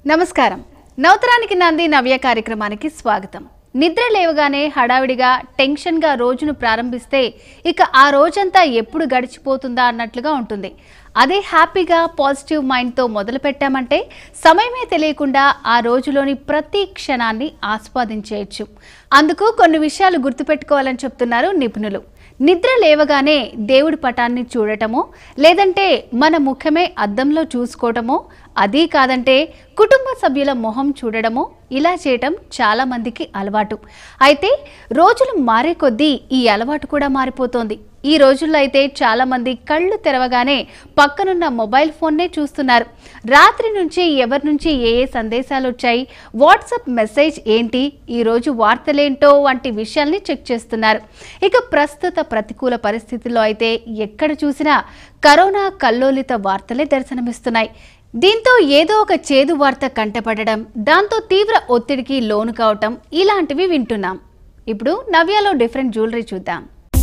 నమస్కారం నవతరానికి నాంది నవ్య కార్యక్రమానికి స్వాగతం నిద్ర లేవగానే హడావిడిగా టెన్షన్గా రోజును ప్రారంభిస్తే ఇక ఆ రోజంతా ఎప్పుడు గడిచిపోతుందా అన్నట్లుగా ఉంటుంది అదే హ్యాపీగా పాజిటివ్ మైండ్తో మొదలు పెట్టామంటే సమయమే తెలియకుండా ఆ రోజులోని ప్రతి క్షణాన్ని ఆస్వాదించేయచ్చు అందుకు కొన్ని విషయాలు గుర్తుపెట్టుకోవాలని చెప్తున్నారు నిపుణులు నిద్ర లేవగానే దేవుడి పటాన్ని చూడటమో లేదంటే మన ముఖమే అద్దంలో చూసుకోవటమో అదీ కాదంటే కుటుంబ సభ్యుల మొహం చూడడమో ఇలా చేయటం చాలా మందికి అలవాటు అయితే రోజులు మారే కొద్దీ ఈ అలవాటు కూడా మారిపోతోంది ఈ రోజుల్లో అయితే చాలా మంది కళ్ళు తెరవగానే పక్కనున్న మొబైల్ ఫోన్నే చూస్తున్నారు రాత్రి నుంచి ఎవరి నుంచి ఏ ఏ సందేశాలు వచ్చాయి వాట్సాప్ మెసేజ్ ఏంటి ఈ రోజు వార్తలేంటో వంటి విషయాల్ని చెక్ చేస్తున్నారు ఇక ప్రస్తుత ప్రతికూల పరిస్థితుల్లో అయితే ఎక్కడ చూసినా కరోనా కల్లోలిత వార్తలే దర్శనమిస్తున్నాయి దీంతో ఏదో ఒక చేదు వార్త కంటపడడం దాంతో తీవ్ర ఒత్తిడికి లోను కావటం ఇలాంటివి వింటున్నాం ఇప్పుడు నవ్యాలో డిఫరెంట్ జ్యువెలరీ చూద్దాం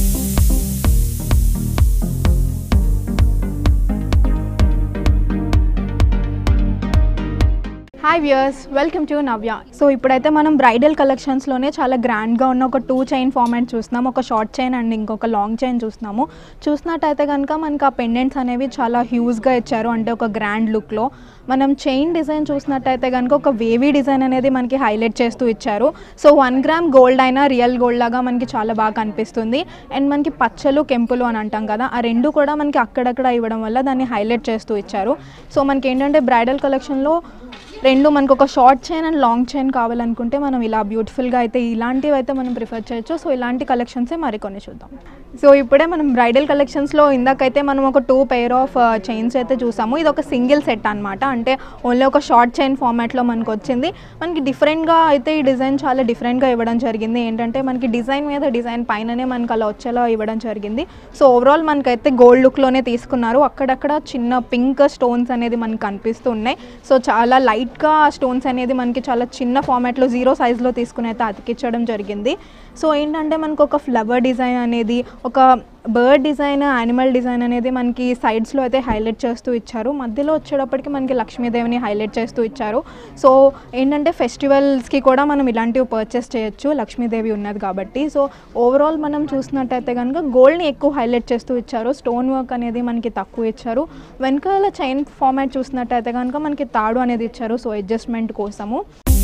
hi viewers welcome to Navya so ఇప్పుడైతే మనం బ్రైడల్ కలెక్షన్స్లోనే చాలా గ్రాండ్గా ఉన్న ఒక టూ చైన్ ఫార్మాట్ చూస్తున్నాం ఒక షార్ట్ చైన్ అండ్ ఇంకొక లాంగ్ చైన్ చూస్తున్నాము చూసినట్టయితే కనుక మనకి ఆ పెండెంట్స్ అనేవి చాలా హ్యూజ్గా ఇచ్చారు అంటే ఒక గ్రాండ్ లుక్లో మనం చైన్ డిజైన్ చూసినట్టయితే కనుక ఒక వేవీ డిజైన్ అనేది మనకి హైలైట్ చేస్తూ ఇచ్చారు సో వన్ గ్రామ్ గోల్డ్ అయినా రియల్ గోల్డ్ లాగా మనకి చాలా బాగా కనిపిస్తుంది అండ్ మనకి పచ్చలు కెంపులు అని అంటాం కదా ఆ రెండు కూడా మనకి అక్కడక్కడ ఇవ్వడం వల్ల దాన్ని హైలైట్ చేస్తూ ఇచ్చారు సో మనకి ఏంటంటే బ్రైడల్ కలెక్షన్లో రెండు మనకు ఒక short chain and long chain కావాలనుకుంటే మనం ఇలా బ్యూటిఫుల్గా అయితే ఇలాంటివి అయితే మనం ప్రిఫర్ చేయొచ్చు సో ఇలాంటి కలెక్షన్సే మరికొన్ని చూద్దాం సో ఇప్పుడే మనం బ్రైడల్ కలెక్షన్స్లో ఇందాకైతే మనం ఒక టూ పెయిర్ ఆఫ్ చైన్స్ అయితే చూసాము ఇది ఒక సింగిల్ సెట్ అనమాట అంటే ఓన్లీ ఒక షార్ట్ చైన్ ఫార్మాట్లో మనకు వచ్చింది మనకి డిఫరెంట్గా అయితే ఈ డిజైన్ చాలా డిఫరెంట్గా ఇవ్వడం జరిగింది ఏంటంటే మనకి డిజైన్ మీద డిజైన్ పైననే మనకు అలా వచ్చేలా ఇవ్వడం జరిగింది సో ఓవరాల్ మనకైతే గోల్డ్ లుక్లోనే తీసుకున్నారు అక్కడక్కడ చిన్న పింక్ స్టోన్స్ అనేది మనకు కనిపిస్తూ ఉన్నాయి సో చాలా లైట్గా స్టోన్స్ అనేది మనకి చాలా చిన్న ఫార్మాట్లో జీరో సైజ్లో తీసుకుని అయితే అతికించడం జరిగింది సో ఏంటంటే మనకు ఒక ఫ్లవర్ డిజైన్ అనేది ఒక బర్డ్ డిజైన్ యానిమల్ డిజైన్ అనేది మనకి సైడ్స్లో అయితే హైలైట్ చేస్తూ ఇచ్చారు మధ్యలో వచ్చేటప్పటికి మనకి లక్ష్మీదేవిని హైలైట్ చేస్తూ ఇచ్చారు సో ఏంటంటే ఫెస్టివల్స్కి కూడా మనం ఇలాంటివి పర్చేస్ చేయొచ్చు లక్ష్మీదేవి ఉన్నది కాబట్టి సో ఓవరాల్ మనం చూసినట్టయితే కనుక గోల్డ్ని ఎక్కువ హైలైట్ చేస్తూ ఇచ్చారు స్టోన్ వర్క్ అనేది మనకి తక్కువ ఇచ్చారు వెనకాల చైన్ ఫార్మాట్ చూసినట్టయితే కనుక మనకి తాడు అనేది ఇచ్చారు సో అడ్జస్ట్మెంట్ కోసము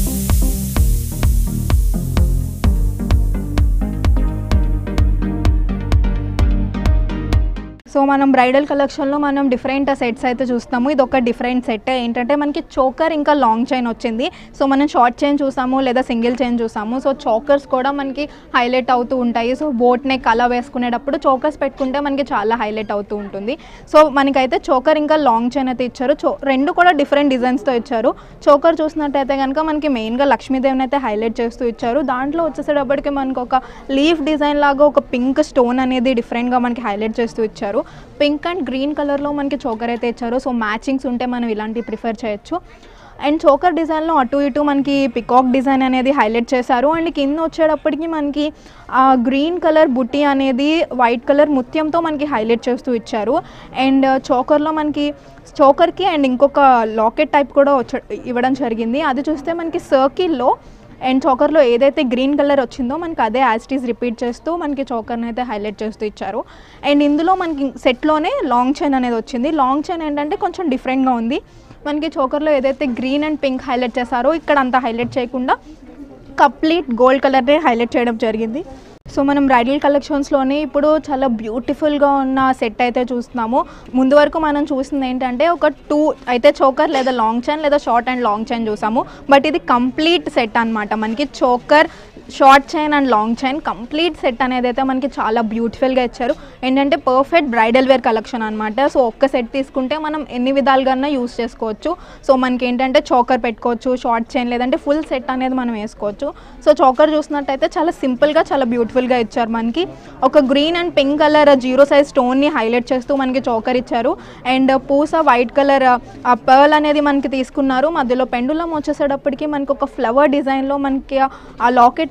సో మనం బ్రైడల్ కలెక్షన్లో మనం డిఫరెంట్ సెట్స్ అయితే చూస్తాము ఇది ఒక డిఫరెంట్ సెట్ ఏంటంటే మనకి చోకర్ ఇంకా లాంగ్ చైన్ వచ్చింది సో మనం షార్ట్ చైన్ చూసాము లేదా సింగిల్ చైన్ చూసాము సో చోకర్స్ కూడా మనకి హైలైట్ అవుతూ ఉంటాయి సో బోట్ నెక్ అలా వేసుకునేటప్పుడు చోకర్స్ పెట్టుకుంటే మనకి చాలా హైలైట్ అవుతూ ఉంటుంది సో మనకైతే చోకర్ ఇంకా లాంగ్ చైన్ అయితే ఇచ్చారు చో రెండు కూడా డిఫరెంట్ డిజైన్స్తో ఇచ్చారు చోకర్ చూసినట్టయితే కనుక మనకి మెయిన్గా లక్ష్మీదేవిని అయితే హైలైట్ చేస్తూ ఇచ్చారు దాంట్లో వచ్చేసేటప్పటికి మనకు ఒక లీఫ్ డిజైన్ లాగా ఒక పింక్ స్టోన్ అనేది డిఫరెంట్గా మనకి హైలైట్ చేస్తూ ఇచ్చారు పింక్ అండ్ గ్రీన్ కలర్లో మనకి చోకర్ అయితే ఇచ్చారు సో మ్యాచింగ్స్ ఉంటే మనం ఇలాంటివి ప్రిఫర్ చేయొచ్చు అండ్ చోకర్ డిజైన్లో అటు ఇటు మనకి పికాక్ డిజైన్ అనేది హైలైట్ చేశారు అండ్ కింద వచ్చేటప్పటికి మనకి ఆ గ్రీన్ కలర్ బుట్టి అనేది వైట్ కలర్ ముత్యంతో మనకి హైలైట్ చేస్తూ ఇచ్చారు అండ్ చోకర్లో మనకి చోకర్కి అండ్ ఇంకొక లాకెట్ టైప్ కూడా వచ్చ ఇవ్వడం జరిగింది అది చూస్తే మనకి సర్కిల్లో అండ్ చోకర్లో ఏదైతే గ్రీన్ కలర్ వచ్చిందో మనకి అదే యాస్టీస్ రిపీట్ చేస్తూ మనకి చోకర్ని అయితే హైలైట్ చేస్తూ ఇచ్చారు అండ్ ఇందులో మనకి సెట్లోనే లాంగ్ చైన్ అనేది వచ్చింది లాంగ్ చైన్ ఏంటంటే కొంచెం డిఫరెంట్గా ఉంది మనకి చోకర్లో ఏదైతే గ్రీన్ అండ్ పింక్ హైలైట్ చేశారో ఇక్కడ అంత హైలైట్ చేయకుండా కంప్లీట్ గోల్డ్ కలర్నే హైలైట్ చేయడం జరిగింది సో మనం బ్రైడల్ కలెక్షన్స్లోనే ఇప్పుడు చాలా బ్యూటిఫుల్గా ఉన్న సెట్ అయితే చూస్తున్నాము ముందు వరకు మనం చూసింది ఏంటంటే ఒక టూ అయితే చోకర్ లేదా లాంగ్ చైన్ లేదా షార్ట్ అండ్ లాంగ్ చైన్ చూసాము బట్ ఇది కంప్లీట్ సెట్ అనమాట మనకి choker short chain and long chain complete set అనేది అయితే మనకి చాలా బ్యూటిఫుల్గా ఇచ్చారు ఏంటంటే పర్ఫెక్ట్ బ్రైడల్ వేర్ కలెక్షన్ అనమాట సో ఒక్క సెట్ తీసుకుంటే మనం ఎన్ని విధాలుగా యూస్ చేసుకోవచ్చు సో మనకి ఏంటంటే చోకర్ పెట్టుకోవచ్చు షార్ట్ చైన్ లేదంటే ఫుల్ సెట్ అనేది మనం వేసుకోవచ్చు సో చోకర్ చూసినట్టయితే చాలా సింపుల్గా చాలా బ్యూటిఫుల్గా ఇచ్చారు మనకి ఒక green and pink colour zero size స్టోన్ని హైలైట్ చేస్తూ మనకి చోకర్ ఇచ్చారు అండ్ పూస వైట్ కలర్ ఆ పర్ల్ అనేది మనకి తీసుకున్నారు మధ్యలో పెండులం వచ్చేసేటప్పటికి మనకి ఒక ఫ్లవర్ డిజైన్లో మనకి ఆ లాకెట్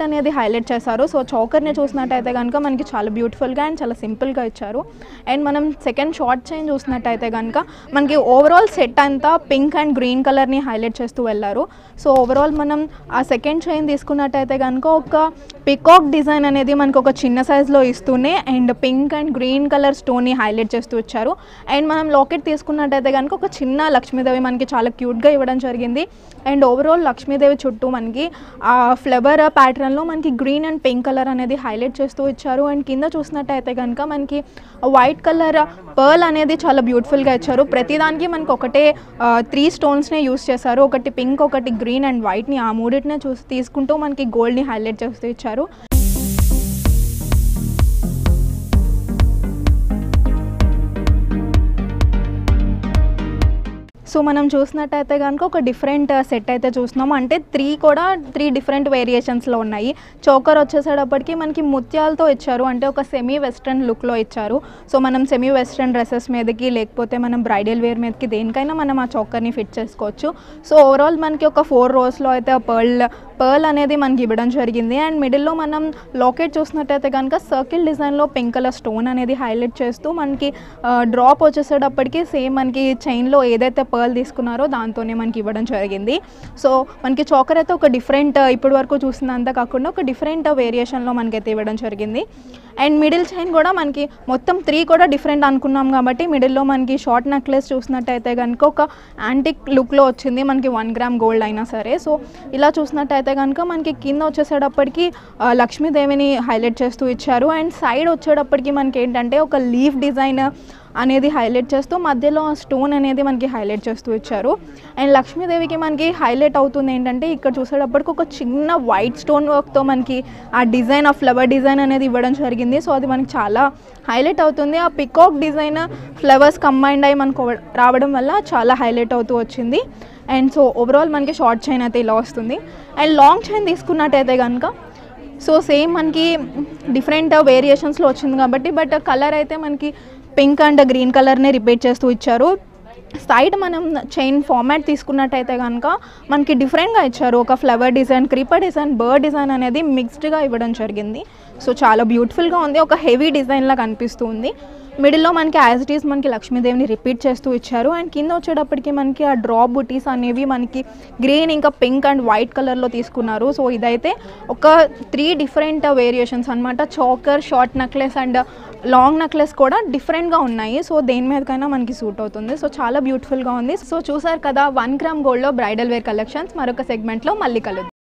అనేది హైలైట్ చేశారు సో చోకర్ని చూసినట్టయితే కనుక మనకి చాలా బ్యూటిఫుల్గా అండ్ చాలా సింపుల్గా ఇచ్చారు అండ్ మనం సెకండ్ షార్ట్ చైన్ చూసినట్టయితే కనుక మనకి ఓవరాల్ సెట్ అంతా పింక్ అండ్ గ్రీన్ కలర్ని హైలైట్ చేస్తూ వెళ్ళారు సో ఓవరాల్ మనం ఆ సెకండ్ చైన్ తీసుకున్నట్టయితే కనుక ఒక పికాక్ డిజైన్ అనేది మనకు ఒక చిన్న సైజులో ఇస్తూనే and pink and green colour స్టోన్ని హైలైట్ చేస్తూ ఇచ్చారు అండ్ మనం లాకెట్ తీసుకున్నట్టయితే కనుక ఒక చిన్న లక్ష్మీదేవి మనకి చాలా క్యూట్గా ఇవ్వడం జరిగింది అండ్ ఓవరాల్ లక్ష్మీదేవి చుట్టూ మనకి ఆ ఫ్లవర్ ప్యాటర్న్లో మనకి గ్రీన్ అండ్ పింక్ కలర్ అనేది హైలైట్ చేస్తూ ఇచ్చారు అండ్ కింద చూసినట్టయితే కనుక మనకి వైట్ కలర్ పర్ల్ అనేది చాలా బ్యూటిఫుల్గా ఇచ్చారు ప్రతిదానికి మనకి ఒకటే త్రీ స్టోన్స్నే యూస్ చేశారు ఒకటి పింక్ ఒకటి గ్రీన్ అండ్ వైట్ని ఆ మూడింటినే చూసి తీసుకుంటూ మనకి గోల్డ్ని హైలైట్ చేస్తూ ఇచ్చారు సో మనం చూసినట్టయితే కనుక ఒక డిఫరెంట్ సెట్ అయితే చూస్తున్నాము అంటే త్రీ కూడా త్రీ డిఫరెంట్ వేరియేషన్స్లో ఉన్నాయి చోకర్ వచ్చేసేటప్పటికి మనకి ముత్యాలతో ఇచ్చారు అంటే ఒక సెమీ వెస్ట్రన్ లుక్లో ఇచ్చారు సో మనం సెమీ వెస్ట్రన్ డ్రెస్సెస్ మీదకి లేకపోతే మనం బ్రైడల్ వేర్ మీదకి దేనికైనా మనం ఆ చోకర్ని ఫిట్ చేసుకోవచ్చు సో ఓవరాల్ మనకి ఒక ఫోర్ రోస్లో అయితే పర్ల్ పర్ల్ అనేది మనకి ఇవ్వడం జరిగింది అండ్ మిడిల్లో మనం లాకెట్ చూసినట్టయితే కనుక సర్కిల్ డిజైన్లో పింక్ కలర్ స్టోన్ అనేది హైలైట్ చేస్తూ మనకి డ్రాప్ వచ్చేసేటప్పటికి సేమ్ మనకి చైన్లో ఏదైతే పర్ల్ తీసుకున్నారో దాంతోనే మనకి ఇవ్వడం జరిగింది సో మనకి చోకర్ అయితే ఒక డిఫరెంట్ ఇప్పటి వరకు చూసినంత కాకుండా ఒక డిఫరెంట్ వేరియేషన్లో మనకైతే ఇవ్వడం జరిగింది అండ్ మిడిల్ చైన్ కూడా మనకి మొత్తం త్రీ కూడా డిఫరెంట్ అనుకున్నాం కాబట్టి మిడిల్లో మనకి షార్ట్ నెక్లెస్ చూసినట్టయితే కనుక ఒక యాంటిక్ లుక్లో వచ్చింది మనకి వన్ గ్రామ్ గోల్డ్ అయినా సరే సో ఇలా చూసినట్టయితే కనుక మనకి కింద వచ్చేసేటప్పటికి ఆ, లక్ష్మీదేవిని హైలైట్ చేస్తూ ఇచ్చారు అండ్ సైడ్ వచ్చేటప్పటికి మనకి ఏంటంటే ఒక లీఫ్ డిజైన్ అనేది హైలైట్ చేస్తూ మధ్యలో స్టోన్ అనేది మనకి హైలైట్ చేస్తూ ఇచ్చారు అండ్ లక్ష్మీదేవికి మనకి హైలైట్ అవుతుంది ఏంటంటే ఇక్కడ చూసేటప్పటికి ఒక చిన్న వైట్ స్టోన్ వర్క్తో మనకి ఆ డిజైన్ ఆ ఫ్లవర్ డిజైన్ అనేది ఇవ్వడం జరిగింది సో అది మనకి చాలా హైలైట్ అవుతుంది ఆ పికాక్ డిజైన్ ఫ్లవర్స్ కంబైండ్ అయ్యి మనకు రావడం వల్ల చాలా హైలైట్ అవుతూ వచ్చింది అండ్ సో ఓవరాల్ మనకి షార్ట్ చైన్ అయితే ఇలా వస్తుంది అండ్ లాంగ్ చైన్ తీసుకున్నట్టయితే కనుక సో సేమ్ మనకి డిఫరెంట్ వేరియేషన్స్లో వచ్చింది కాబట్టి బట్ కలర్ అయితే మనకి పింక్ అండ్ గ్రీన్ కలర్ని రిపీట్ చేస్తూ ఇచ్చారు సైడ్ మనం చైన్ ఫార్మాట్ తీసుకున్నట్టయితే కనుక మనకి డిఫరెంట్గా ఇచ్చారు ఒక flower design creeper design bird design అనేది మిక్స్డ్గా ఇవ్వడం జరిగింది సో చాలా బ్యూటిఫుల్గా ఉంది ఒక హెవీ డిజైన్లా కనిపిస్తూ ఉంది మిడిల్లో మనకి యాజ్ ఇట్ ఈస్ మనకి లక్ష్మీదేవిని రిపీట్ చేస్తూ ఇచ్చారు అండ్ కింద వచ్చేటప్పటికి మనకి ఆ డ్రాప్ బుటీస్ అనేవి మనకి గ్రీన్ ఇంకా పింక్ అండ్ వైట్ కలర్లో తీసుకున్నారు సో ఇదైతే ఒక త్రీ డిఫరెంట్ వేరియేషన్స్ అనమాట choker short necklace and long necklace కూడా డిఫరెంట్గా ఉన్నాయి సో దేని మీదకైనా మనకి సూట్ అవుతుంది సో చాలా బ్యూటిఫుల్గా ఉంది సో చూసారు కదా వన్ గ్రామ్ గోల్డ్లో బ్రైడల్ వేర్ కలెక్షన్స్ మరొక సెగ్మెంట్లో మళ్ళీ కలుద్దాం